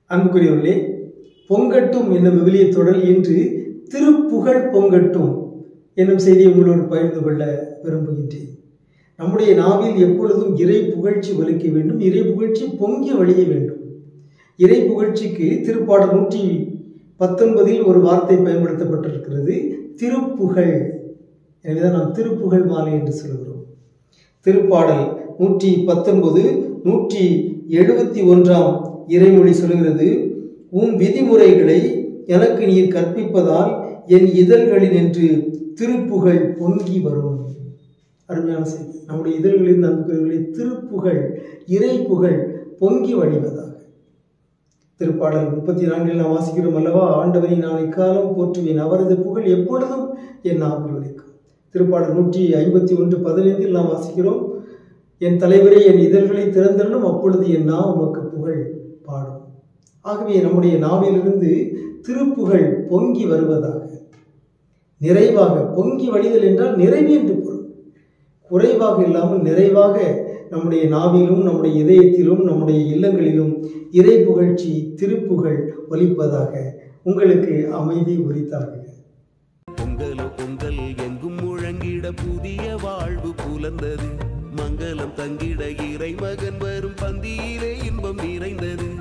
அன்புக்குரியவர்களே பொங்கட்டும் என்னும் விவிலிய தொடர் இன்று திருப்புகழ் பொங்கட்டும் என்னும் செய்தியை உங்களோடு பகிர்ந்து கொள்ள விரும்புகின்றேன் நம்முடைய நாவில் எப்பொழுதும் இறை புகழ்ச்சி ஒலிக்க வேண்டும் இறை புகழ்ச்சி பொங்கி வழிய வேண்டும் இறை புகழ்ச்சிக்கு திருப்பாடல் நூற்றி பத்தொன்பதில் ஒரு வார்த்தை பயன்படுத்தப்பட்டிருக்கிறது திருப்புகழ் எனவேதான் நாம் திருப்புகழ் மாலை என்று சொல்கிறோம் திருப்பாடல் நூற்றி பத்தொன்பது நூற்றி எழுபத்தி ஒன்றாம் இறைமொழி சொல்கிறது உம் விதிமுறைகளை எனக்கு நீர் கற்பிப்பதால் என் இதழ்களில் என்று திருப்புகழ் பொங்கி வரும் அருமையான செய்தி நம்முடைய இதழ்களின் நண்பர்களை திருப்புகழ் இறை புகழ் பொங்கி வழிவதாக திருப்பாடல் முப்பத்தி நான்கில் நாம் வாசிக்கிறோம் அல்லவா ஆண்டவரை நான் இக்காலம் போற்றுவேன் அவரது புகழ் எப்பொழுதும் என் நாவில் ஒலிக்கும் திருப்பாடல் நூற்றி ஐம்பத்தி ஒன்று பதினைந்தில் நாம் வாசிக்கிறோம் என் தலைவரே என் இதழ்களை திறந்தரணும் அப்பொழுது என் நா உமக்கு புகழ் பாடும் ஆகவே நம்முடைய நாவிலிருந்து திருப்புகழ் பொங்கி வருவதாக நிறைவாக பொங்கி வழிதல் என்றால் நிறைவு என்று பொருள் குறைவாக இல்லாமல் நிறைவாக நம்முடைய நாவிலும் நம்முடைய இதயத்திலும் நம்முடைய இல்லங்களிலும் இறை புகழ்ச்சி திருப்புகழ் ஒலிப்பதாக உங்களுக்கு அமைதி உரித்தாக பொங்கலோ பொங்கல் எங்கும் முழங்கிட புதிய வாழ்வு புலர்ந்தது மங்களம் தங்கிட இறை மகன் வரும் பந்தியிலே இன்பம் நிறைந்தது